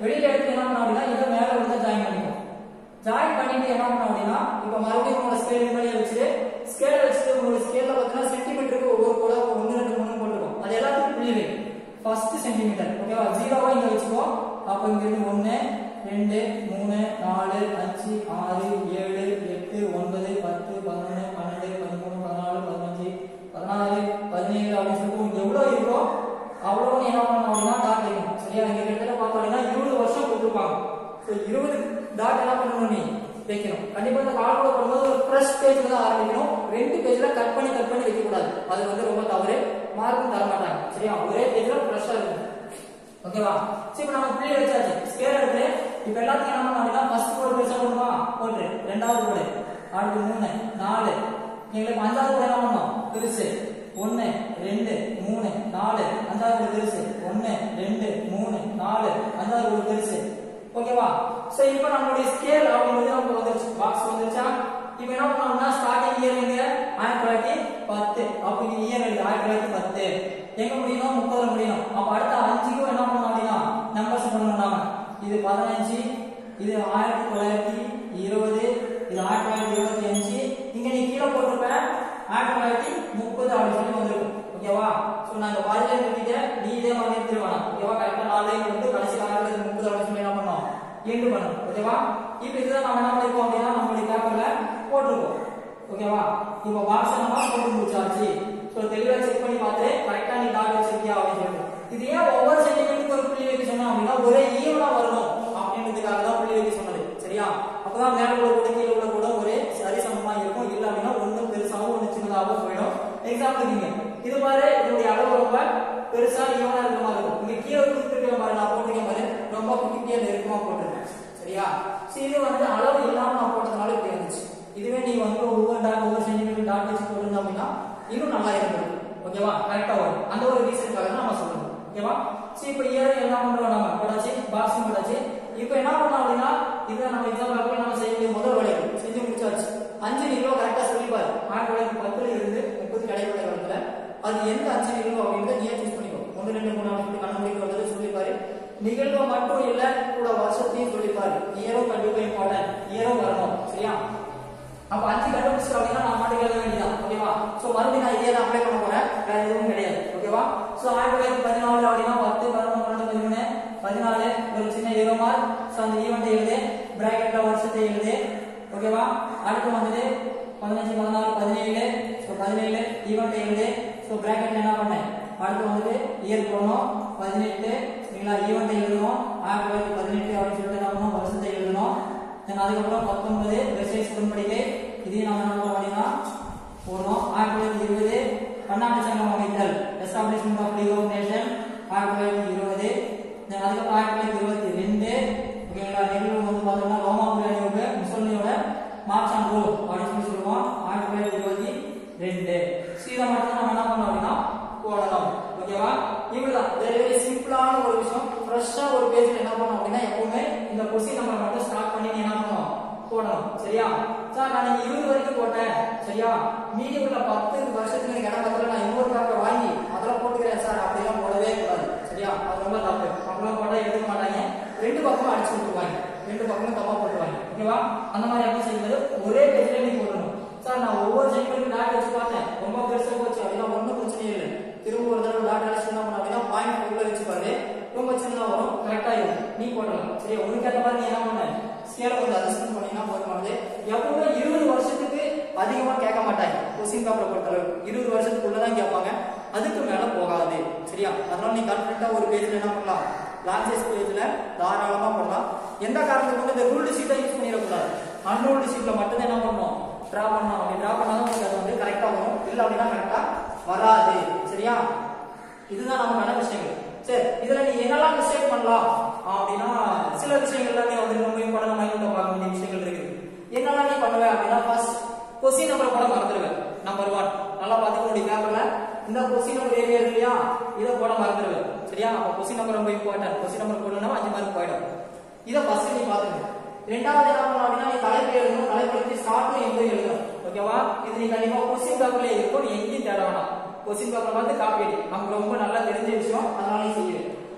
வெளியில எடுத்து என்ன பண்ண அப்படின்னா இதை மேல வந்து ஜாயின் பண்ணிக்கும் ஜாயின் பண்ணிட்டு என்ன பண்ண அப்படின்னா இப்போ மறுபடியும் உங்களோட ஸ்கேல் இது மாதிரியே வச்சுட்டு ஸ்கேல வச்சுட்டு உங்களோட ஸ்கேல்ல பார்த்தீங்கன்னா சென்டிமீட்டருக்கு ஒவ்வொரு கூட ஒன்று ரெண்டு மூணு போட்டுருக்கோம் அது எல்லாத்துக்கும் புள்ளி வை ஃபர்ஸ்ட் சென்டிமீட்டர் ஓகேவா ஜீரோவா இங்க வச்சுக்கோ அப்போ இங்க இருந்து ஒன்று ரெண்டு மூணு நாலு அஞ்சு ஆறு ஏழு எட்டு ஒன்பது பத்து பதினொன்று பன்னெண்டு பதிமூணு பதினாலு பதினஞ்சு பதினாறு பதினேழு அப்படின்னு சொல்லிட்டு உங்களுக்கு எவ்வளோ இருக்கோ அவ்வளோ நீ என்ன பண்ணணும் அப்படின்னா டாட் வைக்கணும் சரியா இங்க கிட்டத்தட்ட பார்த்தோம் அப்படின்னா இருபது வருஷம் கொடுத்துருப்பாங்க ஸோ இருபது டாட் என்ன பண்ணணும் நீ வைக்கணும் கண்டிப்பா இந்த கால்குலேட் பண்ணும்போது ஒரு ஃப்ரெஷ் பேஜ்ல தான் ஆரம்பிக்கணும் ரெண்டு பேஜ்ல கட் பண்ணி கட் பண்ணி வைக்க கூடாது அது வந்து ரொம்ப தவறு மார்க்கும் தர மாட்டாங்க சரியா ஒரே பேஜ்ல ஃப்ரெஷ்ஷா இருக்கும் ஓகேவா சரி இப்போ நம்ம புள்ளி வச்சாச்சு ஸ்கேல் எடுத்து இப்போ எல்லாத்தையும் என்ன பண்ணணும் அப்படின்னா ஃபர்ஸ்ட் கோடு பெருசா போடுமா போட்டு ரெண்டாவது கோடு அடுத்து மூணு நாலு எங்களுக்கு அஞ்சாவது கோடு என்ன பண்ணணும் பெருசு ஒன்னு ரெண்டு மூணு நாலு அஞ்சாவது கோடு பெருசு ஒன்னு ரெண்டு மூணு நாலு அஞ்சாவது கோடு பெருசு ஓகேவா சோ இப்போ நம்மளுடைய ஸ்கேல் அப்படிங்கிறது நமக்கு வந்துருச்சு பாக்ஸ் வந்துருச்சா இப்போ என்ன பண்ணோம்னா ஸ்டார்டிங் இயர் எங்க ஆயிரத்தி தொள்ளாயிரத்தி பத்து அப்போ இங்க இயர் எழுது ஆயிரத்தி தொள்ளாயிரத்தி பத்து எங்க முடியணும் முப்பதுல முடியணும் அப்ப அடுத்த அஞ்சுக்கும் என்ன பண்ணணும் அப்படின்னா நம்பர்ஸ் பண்ணணும் நாம இது பதினஞ்சு இது ஆயிரத்தி தொள்ளாயிரத்தி இருபது இது ஆயிரத்தி தொள்ளாயிரத்தி இருபத்தி அஞ்சு இங்க நீ கீழே போட்டிருப்ப ஆயிரத்தி தொள்ளாயிரத்தி முப்பது அப்படின்னு சொல்லி வந்திருக்கும் ஓகேவா சோ நாங்க பாதியில நிறுத்திட்டு நீ இதே மாதிரி நிறுத்திடுவாங்க ஓகேவா கரெக்டா நாலு லைன் வந்து கடைசி ஆயிரத்தி முப்பது அப்படின்னு சொல்லி என்ன பண்ணோம் எண்டு பண்ணணும் ஓகேவா இப்போ இதுதான் நம்ம என்ன பண்ணிருக்கோம் அப்படின்னா நம்மளுடைய பேப்பர்ல போட்டிருக்கோம் ஓகேவா இப்போ பாக்ஸ் நம்ம போட்டு முடிச்சாச்சு சோ தெளிவா செக் பண்ணி பார்த்து கரெக்டா நீ டாட் வச்சிருக்கியா அப்படின்னு சொல்லிட்டு இது ஏன் ஒவ்வொரு சென்டிமீட்டருக்கு ஒரு புள்ளி வைக்க சொன்னோம் அப்படின்னா ஒரே ஈவனா வரணும் அப்படின்றதுக்காக தான் புள்ளி வைக்க சொன்னது சரியா அப்பதான் மேல உள்ள கூட கீழே உள்ள கூட ஒரே சரிசமமா இருக்கும் இல்ல அப்படின்னா ஒண்ணு பெருசாவும் ஒண்ணு சின்னதாகவும் போயிடும் எக்ஸாம்பிள் நீங்க இது மாதிரி இதனுடைய அளவு ரொம்ப பெருசா ஈவனா இருக்கிற மாதிரி இருக்கும் இங்க கீழே கொடுத்துருக்க மாதிரி நான் போட்டிருக்கேன் மாதிரி ரொம்ப குட்டியா நெருக்கமா போட்டிருக்கேன் சரியா சரி இது வந்து அளவு இல்லாம நான் போட்டதுனால இப்படி இருந்துச்சு இதுவே நீ வந்து ஒவ்வொரு டாட் ஒவ்வொரு சென்டிமீட்டர் டாட் வச்சு போட்டிருந்தோம் அப்படின்னா இன்னும் நல்லா இருக்கும் ஓகேவா கரெக்டா வரும் அந்த ஒரு ரீசனுக்காக தான் நம்ம சொல்றோம் ஓகேவா சரி இப்போ இயர் என்ன பண்றோம் நம்ம போட்டாச்சு பாக்ஸும் போட்டாச்சு இப்போ என்ன பண்ணோம் அப்படின்னா இதை நம்ம எக்ஸாம் பேப்பர்ல நம்ம செய்ய முதல் வேலை செஞ்சு முடிச்சாச்சு அஞ்சு நிலவு கரெக்டா சொல்லிப்பாரு ஆயிரத்தி தொள்ளாயிரத்தி பத்துல இருந்து முப்பது கடைப்பட்ட காலத்துல அது எந்த அஞ்சு நிலவு அப்படின்றத நீயே சூஸ் பண்ணிக்கோ ஒன்று ரெண்டு மூணு அப்படி கண்டுபிடிக்க வந்தது சொல்லிப்பாரு நிகழ்வு மட்டும் இல்ல கூட வருஷத்தையும் சொல்லிப்பாரு இயரும் கண்டிப்பா இம்பார்ட்டன்ட் இயரும் வரணும் சரியா அப்ப அஞ்சு கண்டுபிடிச்சு அப்படின்னா நான் மாட்டுக்கு எழுத வேண்டியதான் ஓகேவா சோ மறுபடியும் நான் இதே தான் அப்ளை பண்ண போறேன் வேற எதுவும் கிடையாது ஓகேவா சோ ஆயிரத்தி தொள்ளாயிரத்தி பதினாலு அப்படின்னா பத்து பதினொன்று பன்னெண்டு பதிமூணு பதினாலு ஒரு சின்ன ஈரோ மார்க் சோ அந்த ஈவெண்ட் எழுது பிராக்கெட்ல வருஷத்தை எழுது ஓகேவா அடுத்து வந்தது பதினஞ்சு பதினாறு பதினேழு ஸோ பதினேழு ஈவெண்ட் எழுது ஸோ பிராக்கெட்ல என்ன பண்ணேன் அடுத்து வந்துட்டு இயர் போடணும் பதினெட்டு சரிங்களா ஈவெண்ட் எழுதணும் ஆயிரத்தி தொள்ளாயிரத்தி பதினெட்டு அப்படின்னு சொல்லிட்டு என்ன பண்ணணும் வருஷத்தை எழுதணும் தென் அதுக்கப்புறம் பத்தொன்பது வெஸ்டேஜ் உடன்படிக்கை இதையும் நம்ம என்ன பண்ணோம் அப்படின்னா போடுறோம் ஆயிரத்தி தொள்ளாயிரத்தி இருபது பன்னாட்டு சங்கம் அமைத்தல் establishment of league of nation ஆயிரத்தி தொள்ளாயிரத்தி இருபது தென் அதுக்கப்புறம் ஆயிரத்தி தொள்ளாயிரத்தி இருபத்தி ரெண்டு ஓகேங்களா நிகழ்வு வந்து பார்த்தோம்னா ரோமாபுரி அணியோட முசோலினியோட மார்ச் அண்ட் ரூல் அப்படின்னு சொல்லி சொல்லுவோம் ஆயிரத்தி தொள்ளாயிரத்தி இருபத்தி ரெண்டு சீதை மட்டும் நம்ம என்ன பண்ணோம் அப்படின்னா போடணும் ஓகேவா இவ்வளவுதான் வெரி வெரி சிம்பிளான ஒரு விஷயம் ஃப்ரெஷ்ஷா ஒரு பேஜ்ல என்ன பண்ணணும் அப்படின்னா எப்பவுமே இந்த கொஸ்டின் நம்பர் மட்டும் ஸ்டார்ட் பண்ணி நீ என்ன பண்ணணும் போடணும் சரியா சார் நான் நீங்க இருபது வரைக்கும் போட்டேன் சரியா மீதி உள்ள பத்து வருஷத்துக்கு எனக்கு இடம் பத்தல நான் இன்னொரு பேப்பர் வாங்கி அதெல்லாம் போட்டுக்கிறேன் சார் அப்படிலாம் போடவே கூடாது சரியா அது ரொம்ப தப்பு அப்படிலாம் போட்டா எடுக்க மாட்டாங்க ரெண்டு பக்கமும் அடிச்சு விட்டுருவாங்க ரெண்டு பக்கமும் தப்பா போட்டுருவாங்க ஓகேவா அந்த மாதிரி என்ன செய்யும்போது ஒரே பேஜ்ல நீ போடணும் சார் நான் ஒவ்வொரு செக்மெண்ட் டாட் வச்சு பார்த்தேன் ரொம்ப பெருசா போச்சு அப்படின்னா ஒன்றும் பிரச்சனையே இல்லை திரும்ப ஒரு தடவை டாட் அடிச்சு என்ன பண்ண அப்படின்னா பாயிண்ட் உள்ள வச்சு பாரு ரொம்ப சின்னதா வரும் கரெக்டா இருக்கும் நீ போடலாம் சரி உனக்கு ஏற்ற மாதிரி நீ என்ன பண்ண ஸ்கேல கொஞ்சம் அட்ஜஸ்ட் பண்ணினா போதுமானது எப்பவுமே இருபது வருஷத்துக்கு அதிகமா கேட்க மாட்டாங்க கொஸ்டின் பேப்பரை பொறுத்தளவு இருபது வருஷத்துக்குள்ள தான் கேட்பாங்க அதுக்கு மேல போகாது சரியா அதனால நீ கான்ஃபிடண்டா ஒரு பேஜ்ல என்ன பண்ணலாம் லார்ஜஸ்ட் பேஜ்ல தாராளமா போடலாம் எந்த காரணத்துக்கு வந்து இந்த ரூல்டு ஷீட்டை யூஸ் பண்ணிடக்கூடாது அன்ரூல்டு ஷீட்ல மட்டும்தான் என்ன பண்ணணும் டிரா பண்ணணும் அப்படி டிரா பண்ணாதான் உங்களுக்கு அது வந்து கரெக்டா வரும் இல்ல அப்படின்னா கரெக்டா வராது சரியா இதுதான் நமக்கான விஷயங்கள் சரி இதுல நீ என்னெல்லாம் மிஸ்டேக் பண்ணலாம் அப்படின்னா சில விஷயங்கள்லாம் நீ வந்து ரொம்ப இம்பார்ட்டன் மைண்ட் பார்க்க வேண்டிய விஷயங்கள் இருக்கு என்னெல்லாம் நீ பண்ணுவ அப்படின்னா ஃபர்ஸ்ட் கொஸ்டின் நம்பர் போட மறந்துடுவேன் நம்பர் ஒன் நல்லா பார்த்துக்க முடியும் பேப்பர்ல இந்த கொஸ்டின் நம்பர் ஏரியா இருக்கு இல்லையா இதை போட மறந்துடுவேன் சரியா அப்ப கொஸ்டின் நம்பர் ரொம்ப இம்பார்ட்டன்ட் கொஸ்டின் நம்பர் போடணும்னா அஞ்சு மார்க் போயிடும் இதை ஃபர்ஸ்ட் நீ பாத்துக்க ரெண்டாவது என்ன பண்ணணும் அப்படின்னா நீ தலைப்பு எழுதணும் தலைப்பு எழுதி ஸ்டார்ட்டும் எங்கேயும் எழுதணும் ஓகேவா இது நீ கண்டிப்பா கொஸ்டின் பேப்பர்ல இருக்கும் நீ எங்கேயும் தேட வேணாம் கொஸ்டின் பேப்பர் பார்த்து காப்பி அடி நமக்கு ரொம்ப நல்லா தெரிஞ்ச விஷயம் அதனால நீ செய்யுது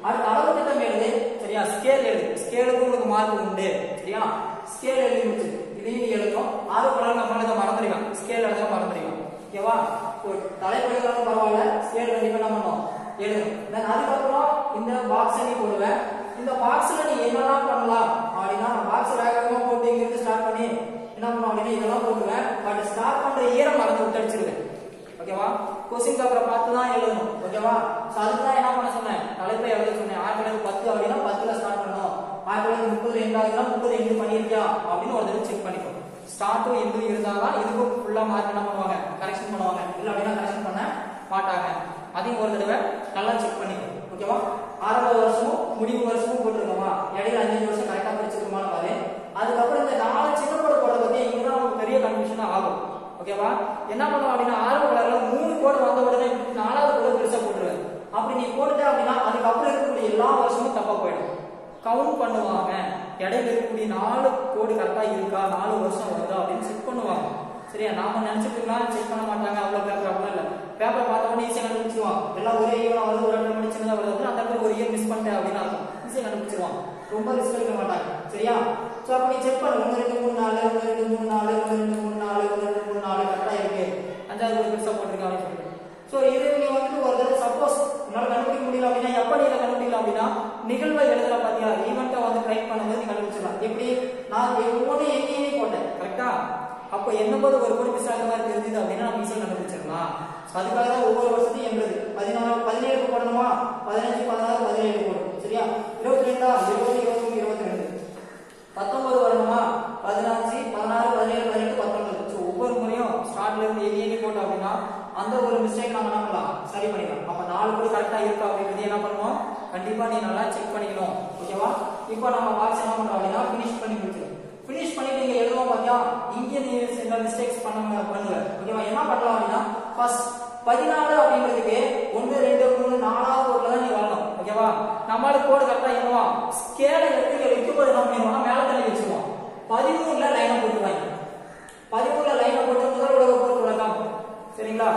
அடுத்து அளவு திட்டம் எழுது சரியா ஸ்கேல் எழுது ஸ்கேலுக்கு உங்களுக்கு மார்க் உண்டு சரியா ஸ்கேல் எழுதி முடிச்சு இதையும் நீ எழுதணும் ஆறு படம் நம்ம இதை மறந்துடுவேன் ஸ்கேல் எழுத மறந்துடுவேன் ஓகேவா ஒரு தலைப்பு எழுதாலும் பரவாயில்ல ஸ்கேல் கண்டிப்பா என்ன பண்ணணும் எழுதணும் தென் அதுக்கப்புறம் இந்த பாக்ஸை நீ போடுவேன் இந்த பாக்ஸ்ல நீ என்னெல்லாம் பண்ணலாம் அப்படின்னா பாக்ஸ் வேகமா போட்டு இங்கிருந்து ஸ்டார்ட் பண்ணி என்ன பண்ணுவோம் அப்படின்னா இதெல்லாம் போட்டுருவேன் பட் ஸ்டார்ட் பண்ற ஈரம் மறந்து விட்டு அடிச்சிருவேன் ஓகேவா கொஸ்டின் பேப்பரை பார்த்து தான் எழுதணும் ஓகேவா ஸோ அதுக்கு தான் என்ன பண்ண சொன்னேன் தலைப்பை எழுத சொன்னேன் ஆயிரத்தி தொள்ளாயிரத்தி பத்து அப்படின்னா பத்துல ஸ்டார்ட் பண்ணணும் ஆயிரத்தி தொள்ளாயிரத்தி முப்பது எண்ட் ஆகுதுன்னா முப்பது எண்டு பண்ணியிருக்கியா அப்படின்னு ஒரு தடவை செக் பண்ணிக்கோ ஸ்டார்ட்டும் எண்டு இருந்தாதான் இதுக்கும் ஃபுல்லா மார்க் என்ன பண்ணுவாங்க கரெக்ஷன் பண்ணுவாங்க இல்லை அப்படின்னா கரெக்ஷன் பண்ண மாட்டாங்க அதையும் ஒரு தடவை நல்லா செக் பண்ணிக்கோ ஓகேவா ஆரம்ப வருஷமும் முடிவு வருஷமும் போட்டுருக்கோமா இடையில அஞ்சு வருஷம் கரெக்டா படிச்சிருக்கோமான்னு பாரு அதுக்கப்புறம் இந்த நாலு சின்ன கோடு போட பத்தி இங்கதான் நமக்கு பெரிய கன்ஃபியூஷன் ஆகும் ஓகேவா என்ன பண்ணுவோம் அப்படின்னா ஆரம்ப கலர்ல மூணு கோடு வந்த உடனே நாலாவது கோடு பெருசா போட்டுருவேன் அப்படி நீ போட்டுட்ட அப்படின்னா அதுக்கப்புறம் இருக்கக்கூடிய எல்லா வருஷமும் தப்பா போயிடும் கவுண்ட் பண்ணுவாங்க இடையில இருக்கக்கூடிய நாலு கோடு கரெக்டா இருக்கா நாலு வருஷம் வருதா அப்படின்னு செக் பண்ணுவாங்க சரியா நாம நினைச்சிட்டு இருக்கலாம் செக் பண்ண மாட்டாங்க அவ்வளவு பேப்பர் அப்படிலாம் இல்ல பேப்பர் பார்த்த உடனே ஈஸியா கண்டுபிடிச்சிருவான் எல்லாம் ஒரே ஈவனா வருது ஒரு இடத்துல மணி சின்னதா வருது அப்படின்னா அந்த இடத்துல ஒரு இயர் மிஸ் பண்ணிட்டேன் அப்படின்னு அர்த்தம் ஈஸியா கண்டுபிடிச்சிருவான் ரொம்ப ரிஸ்க் எடுக்க மாட்டாங்க சரியா சோ அப்ப நீ செக் பண்ணு ஒன்னு ரெண்டு மூணு நாலு ஒன்னு ரெண்டு மூணு நாலு ஒன்னு ரெண்டு மூணு நாலு ஒன்னு ரெண்டு மூணு நாலு கரெக்டா இருக்கு அஞ்சாவது ஒரு பெருசா போட்டிருக்கேன் அப்படின்னு சொல்லிட்டு சோ இது நீ வந்துட்டு ஒரு தடவை சப்போஸ் உன்னால கண்டுபிடிக்க முடியல அப்படின்னா எப்ப நீ இதை கண்டுபிடிக்கல அப்படின்னா நிகழ்வை எழுதுற பாத்தியா ஈவெண்ட்டை வந்து ட்ரை பண்ணும்போது நீ கண்டுபிடிச்சிடலாம் எப்படி நான் ஒவ்வொரு எண்ணி எண்ணி போட்டேன் கரெக்டா அப்போ எண்ணும்போது ஒரு கோடி மிஸ் ஆகிற மாதிரி தெரிஞ்சது அப்படின்னா நம்ம ஈஸியாக கண்டுபிடிச்சிடலாம் So அதுக்காக தான் ஒவ்வொரு வருஷத்தையும் எண்பது பதினாறு பதினேழு போடணுமா பதினஞ்சு பதினாறு பதினேழு போடும் சரியா இருபத்தி ரெண்டா இருபது இருபத்தி இருபத்தி ரெண்டு பத்தொன்பது வரணுமா பதினஞ்சு பதினாறு பதினேழு பதினெட்டு பத்தொன்பது ஸோ ஒவ்வொரு முறையும் ஸ்டார்ட்ல இருந்து எண்ணி எண்ணி போட்டோம் அப்படின்னா அந்த ஒரு மிஸ்டேக் நம்ம என்ன பண்ணலாம் சரி பண்ணிக்கலாம் அப்ப நாலு கூட கரெக்டா இருக்கா அப்படின்றது என்ன பண்ணுவோம் கண்டிப்பா நீ நல்லா செக் பண்ணிக்கணும் ஓகேவா இப்போ நம்ம பாக்ஸ் என்ன பண்றோம் அப்படின்னா ஃபினிஷ் பண்ணி முடிச்சிடும் ஃபினிஷ் பண்ணிட்டு இங்க எழுதுவோம் பாத்தியா இங்க நீ சில மிஸ்டேக்ஸ் பண்ண பண்ணுவ ஓகேவா என்ன பண்ணலாம் அப்படின்னா ஃபர்ஸ்ட் பதினாலு அப்படிங்கிறதுக்கு ஒன்று ரெண்டு மூணு நாலாவது கோட்ல தான் நீ வரணும் ஓகேவா நம்மளால கோடு கரெக்டா என்னவா ஸ்கேலை எடுத்து வைக்கும்போது என்ன பண்ணிடுவோம்னா மேல தள்ளி வச்சிருவோம் பதிமூணுல லைனை போட்டுருவாங்க பதிமூணுல லைனை போட்டு முதல் உலக போர் தொடக்கம் சரிங்களா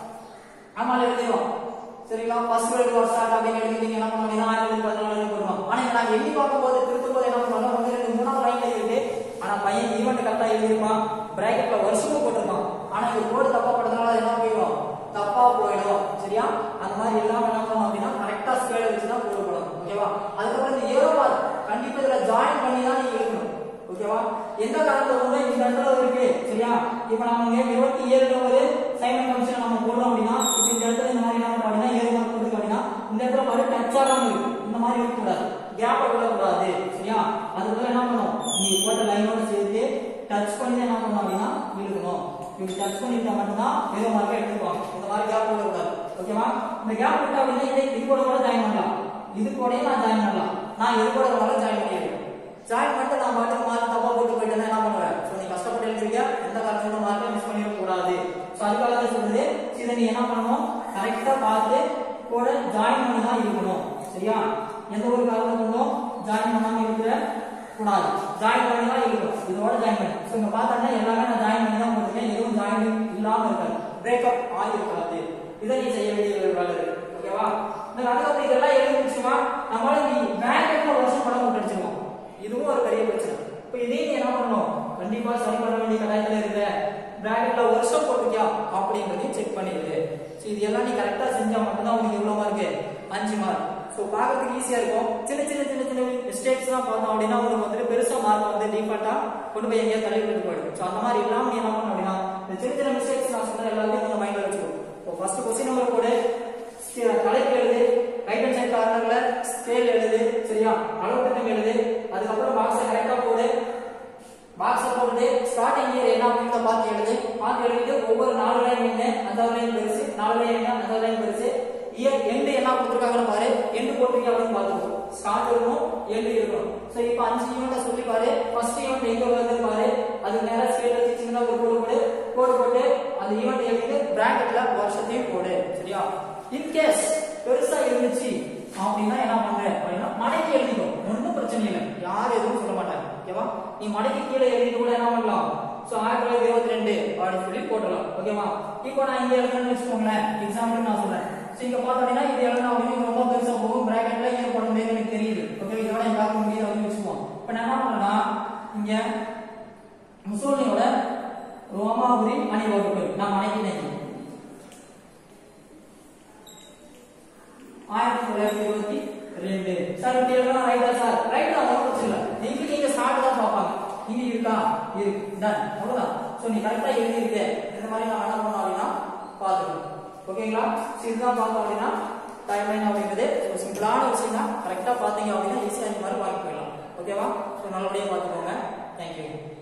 ஆமால எழுதிடுவோம் சரிங்களா ஃபர்ஸ்ட் வேர்ல்டு வார் ஸ்டார்ட் அப்படின்னு எழுதிட்டீங்க என்ன பண்ணுவீங்க ஆயிரத்தி பதினாலு போடுவோம் ஆனா இங்க நான் எண்ணி பார்க்கும் போது திருத்தும் போது என்ன பண்ணுவாங்க ஒன்று ரெண்டு மூணாவது லைன்ல இருக்கு ஆனா பையன் ஈவெண்ட் கரெக்டா எழுதிருப்பான் பிராக்கெட்ல வருஷமும் போட்டிருப்பான் ஆனா இந்த கோடு தப்பா போட்டதுனால அது என்ன போயிடும் தப்பா போயிடும் சரியா அந்த மாதிரி எல்லாம் என்ன பண்ணணும் அப்படின்னா கரெக்டா ஸ்கேல வச்சு தான் கோடு போடணும் ஓகேவா அதுக்கப்புறம் இந்த ஏரோ மார்க் கண்டிப்பா இதுல ஜாயின் பண்ணி தான் நீங்க எழுதணும் ஓகேவா எந்த காரணத்துல வந்து இந்த இடத்துல இருக்கு சரியா இப்போ நம்ம இருபத்தி ஏழுல ஒரு சைமன் கமிஷன் நம்ம போடுறோம் அப்படின்னா இப்போ இந்த இடத்துல இந்த மாதிரி என்ன பண்ணணும் அப்படின்னா ஏழு மார்க் போட்டுருக்கு அப்படின்னா இந்த இடத்துல மாதிரி டச் ஆகாம இருக்கு இந்த மாதிரி இருக்க கூடாது கேப் விடக்கூடாது சரியா அதுக்குள்ள என்ன பண்ணணும் நீ போட்ட லைனோட சேர்த்து டச் பண்ணி என்ன பண்ணணும் அப்படின்னா இழுக்கணும் இப்படி டச் பண்ணிட்டா மட்டும்தான் ஏதோ மார்க்கை எடுத்துக்குவாங்க இந்த மாதிரி கேப் விடக்கூடாது ஓகேவா இந்த கேப் விட்டா அப்படின்னா இதை இது கூட கூட ஜாயின் பண்ணலாம் இது கூடயே நான் ஜாயின் பண்ணலாம் நான் இது கூட வேணாலும் ஜாயின் பண்ணிடுறேன் ஜாயின் பண்ணிட்டு நான் பாட்டு மார்க் தப்பா போட்டு போயிட்டேன்னா என்ன பண்ணுவேன் ஸோ நீ கஷ்டப்பட்டு எழுதிருக்க எந்த காரணத்தோட மார்க்கை மிஸ் பண்ணிட கூடாது ஸோ அதுக்காக தான் சொல்றது இதை நீ என்ன பண்ணணும் கரெக்டா பார்த்து கூட ஜாயின் பண்ணி தான் இருக்கணும் சரியா எந்த ஒரு காரணத்தை கொண்டும் ஜாயின் பண்ணாம இருக்கிற கூடாது ஜாயின் பண்ணி தான் இருக்கணும் இதோட ஜாயின் பண்ணி ஸோ இங்க பார்த்தோம்னா எல்லாமே நான் ஜாயின் பண்ணி தான் போட்டிருக்கேன் எதுவும் ஜாயின் இல்லாம இருக்காது பிரேக்கப் ஆகிருக்காது இதை நீ செய்ய வேண்டிய ஒரு வேலை இருக்கு ஓகேவா இந்த அதுக்கப்புறம் இதெல்லாம் எழுதி முடிச்சுமா நம்மளால நீ பேக்கெட்ல வருஷம் படம் போட்டு அடிச்சிருவோம் இதுவும் ஒரு பெரிய பிரச்சனை இப்போ இதையும் நீ என்ன பண்ணணும் கண்டிப்பா சரி பண்ண வேண்டிய கட்டாயத்துல இருக்க பிராக்கெட்ல வருஷம் போட்டுக்கியா அப்படிங்கிறதையும் செக் பண்ணிடுது ஸோ இது எல்லாம் நீ கரெக்டா செஞ்சா மட்டும்தான் உனக்கு எவ்வளவு மார்க்கு அஞ்சு மார்க் ஸோ பார்க்கறதுக்கு ஈஸியா இருக்கும் சின்ன சின்ன சின்ன சின்ன மிஸ்டேக்ஸ் தான் பார்த்தோம் அப்படின்னா உங்களுக்கு வந்துட்டு பெருசா மார்க் வந்து டிஃபால்ட்டா கொண்டு போய் எங்கேயா தள்ளி விட்டு போயிடும் ஸோ அந்த மாதிரி இல்லாம நீ என்ன பண்ணணும் அப்படின்னா இந்த சின்ன சின்ன மிஸ்டேக்ஸ் நான் சொன்ன எல்லாத்தையும் கொஞ்சம் மைண்ட்ல வச்சுக்கோ இப்போ ஃபர்ஸ்ட் கொஸ்டின் நம்பர் போடு தலைப்பு எழுது ரைட் ஹேண்ட் சைட் கார்னர்ல ஸ்கேல் எழுது சரியா அளவு திட்டம் எழுது அதுக்கப்புறம் பாக்ஸை கரெக்டா போடு பாக்ஸை போட்டு ஸ்டார்டிங் இயர் என்ன அப்படின்றத பார்த்து எழுது பார்த்து எழுதிட்டு ஒவ்வொரு நாலு லைன் என்ன அஞ்சாவது லைன் பெருசு நாலு லைன் என்ன அஞ்சாவது லைன் பெருசு இயர் எண்டு என்ன கொடுத்துருக்காங்கன்னு பாரு எண்டு போட்டிருக்கீங்க அப்படின்னு பார்த்துக்கோ ஸ்டார்ட் இருக்கணும் எண்டு இருக்கணும் ஸோ இப்போ அஞ்சு யூனிட்டை சொல்லி பாரு ஃபர்ஸ்ட் யூனிட் எங்க வருதுன்னு பாரு அதுக்கு நேரம் ஸ்கேல் வச்சு சின்னதா ஒரு கோடு போடு கோடு போட்டு அந்த யூனிட் எழுதிட்டு பிராக்கெட்ல வருஷத்தையும் போடு சரியா இன்கேஸ் பெருசா இருந்துச்சு அப்படின்னா என்ன பண்ற அப்படின்னா மடக்கி எழுதிக்கும் ஒன்றும் பிரச்சனை இல்லை யாரும் எதுவும் சொல்ல மாட்டாங்க ஓகேவா நீ மடக்கி கீழே எழுதிட்டு கூட என்ன பண்ணலாம் சோ ஆயிரத்தி தொள்ளாயிரத்தி இருபத்தி ரெண்டு அப்படின்னு சொல்லி போட்டலாம் ஓகேவா இப்போ நான் இங்க எழுதுறேன்னு வச்சுக்கோங்களேன் எக்ஸாம்பிள் நான் சொல்றேன் ஸோ இங்க பார்த்தோம் அப்படின்னா இது எல்லாம் அப்படின்னு ரொம்ப பெருசா போகும் பிராக்கெட்ல ஏன் போட முடியாது எனக்கு தெரியுது ஓகே இதோட என் பார்க்க முடியாது அப்படின்னு வச்சுக்குவோம் இப்போ நான் என்ன பண்றேன்னா இங்க முசோலினியோட ரோமாபுரி அணிவகுப்பு நான் அணைக்கிட்டேன் ஆயிரத்தி தொள்ளாயிரத்தி இருபத்தி ரெண்டு சார் இப்படி எழுதலாம் ரைட்டா சார் ரைட் தான் ஒன்றும் பிரச்சனை இல்லை நீங்க நீங்க ஸ்டார்ட் தான் பார்ப்பாங்க இங்க இருக்கா இருக்கு டன் அவ்வளவுதான் ஸோ நீ கரெக்டா எழுதியிருக்க இந்த மாதிரி நான் என்ன பண்ணோம் அப்படின்னா பார்த்துக்கணும் ஓகேங்களா ஸோ இதுதான் பார்த்தோம் அப்படின்னா டைம் லைன் அப்படிங்கிறது ஒரு சிம்பிளான விஷயம் தான் கரெக்டா பார்த்தீங்க அப்படின்னா ஈஸியாக இந்த மாதிரி வாங்கி போயிடலாம் ஓகேவா ஸோ நல்லபடியாக பார்த்துக்கோங்க தேங்க்யூ